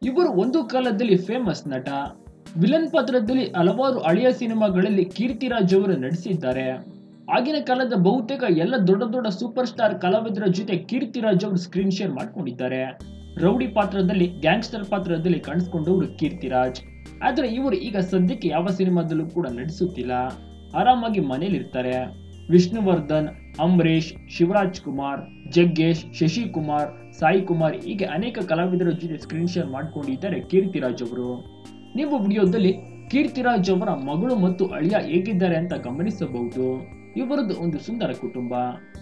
ಇವರು ಒಂದು ಕಾಲದಲ್ಲಿ ಫೇಮಸ್ ನಟ ವಿಲನ್ ಪಾತ್ರದಲ್ಲಿ ಹಲವಾರು ಹಳೆಯ ಸಿನಿಮಾಗಳಲ್ಲಿ ಕೀರ್ತಿರಾಜ್ ಅವರು ನಟಿಸಿದ್ದಾರೆ ಆಗಿನ ಕಾಲದ ಬಹುತೇಕ ಎಲ್ಲ ದೊಡ್ಡ ದೊಡ್ಡ ಸೂಪರ್ ಸ್ಟಾರ್ ಕಲಾವಿದರ ಜೊತೆ ಕೀರ್ತಿರಾಜ್ ಅವರು ಸ್ಕ್ರೀನ್ ಶೇರ್ ಮಾಡ್ಕೊಂಡಿದ್ದಾರೆ ರೌಡಿ ಪಾತ್ರದಲ್ಲಿ ಗ್ಯಾಂಗ್ಸ್ಟರ್ ಪಾತ್ರದಲ್ಲಿ ಕಾಣಿಸ್ಕೊಂಡವರು ಕೀರ್ತಿರಾಜ್ ಆದ್ರೆ ಇವರು ಈಗ ಸದ್ಯಕ್ಕೆ ಯಾವ ಸಿನಿಮಾದಲ್ಲೂ ಕೂಡ ನಟಿಸುತ್ತಿಲ್ಲ ಆರಾಮಾಗಿ ಮನೇಲಿರ್ತಾರೆ ವಿಷ್ಣುವರ್ಧನ್ ಅಂಬರೀಶ್ ಶಿವರಾಜ್ ಕುಮಾರ್ ಜಗ್ಗೇಶ್ ಶಶಿಕುಮಾರ್ ಸಾಯಿ ಕುಮಾರ್ ಹೀಗೆ ಅನೇಕ ಕಲಾವಿದರ ಜೊತೆ ಸ್ಕ್ರೀನ್ ಶೇರ್ ಮಾಡ್ಕೊಂಡಿದ್ದಾರೆ ಕೀರ್ತಿರಾಜ್ ಅವರು ನೀವು ವಿಡಿಯೋದಲ್ಲಿ ಕೀರ್ತಿರಾಜ್ ಅವರ ಮಗಳು ಮತ್ತು ಅಳಿಯ ಹೇಗಿದ್ದಾರೆ ಅಂತ ಗಮನಿಸಬಹುದು ಇವರದ್ದು ಒಂದು ಸುಂದರ ಕುಟುಂಬ